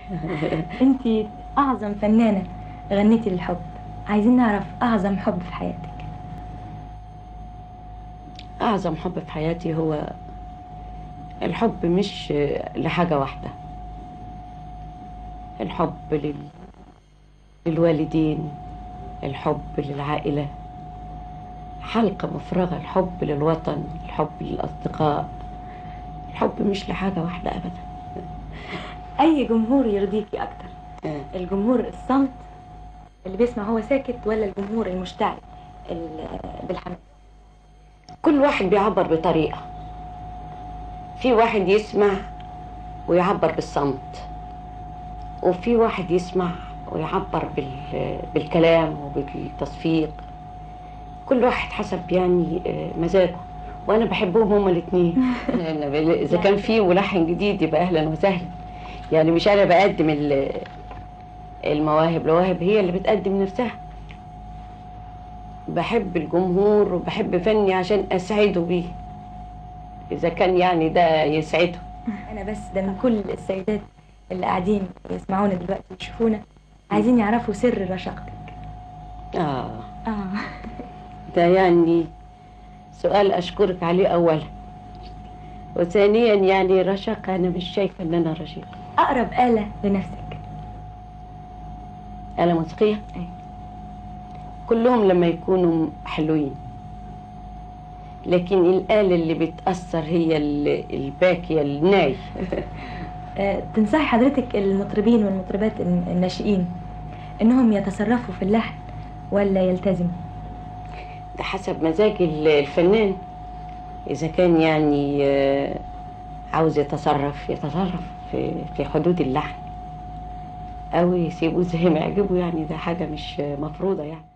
انت اعظم فنانة غنيتي للحب عايزين نعرف اعظم حب في حياتك أعظم حب في حياتي هو الحب مش لحاجة واحدة الحب لل... للوالدين الحب للعائلة حلقة مفرغة الحب للوطن الحب للأصدقاء الحب مش لحاجة واحدة أبدا اي جمهور يرضيكي اكتر الجمهور الصمت اللي بيسمع هو ساكت ولا الجمهور المشتعل ال- بالحماس كل واحد بيعبر بطريقة في واحد يسمع ويعبر بالصمت وفي واحد يسمع ويعبر بال... بالكلام وبالتصفيق كل واحد حسب يعني آه، مزاجه وانا بحبهم هما الاثنين اذا كان في ملحن جديد يبقى اهلا وسهلا يعني مش انا بقدم ال- المواهب المواهب هي اللي بتقدم نفسها بحب الجمهور وبحب فني عشان اسعده بيه اذا كان يعني ده يسعده انا بس ده من كل السيدات اللي قاعدين يسمعونا دلوقتي ويشوفونا عايزين يعرفوا سر رشاقتك اه اه ده يعني سؤال اشكرك عليه اولا وثانيا يعني رشاقة انا مش شايفه ان انا رشيقه اقرب آلة لنفسك آلة موسيقية أي. كلهم لما يكونوا حلوين لكن الآلة اللي بتأثر هي ال- الباكية الناي آه، تنصحي حضرتك المطربين والمطربات الن- الناشئين انهم يتصرفوا في اللحن ولا يلتزموا ده حسب مزاج ال- الفنان إذا كان يعني آه، عاوز يتصرف يتصرف في في حدود اللحن أو يسيبوه زي ما يعجبه يعني ده حاجة مش مفروضة يعني